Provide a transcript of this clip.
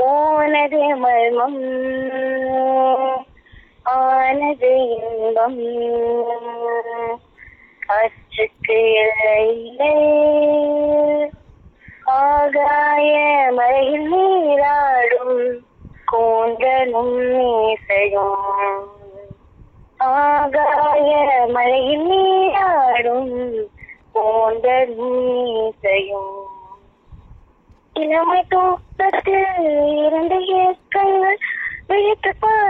போனது மர்மம் ஆனது இன்பம் காற்றுக்கு இல்லை ஆகாய மழையில் நீராடும் கூந்தலும் மீசையும் ஆகாய மழையில் நீராடும் கூந்தலும் மீசையும் இளமை தூக்கத்தில் இரண்டு ஏக்கங்கள் விழித்து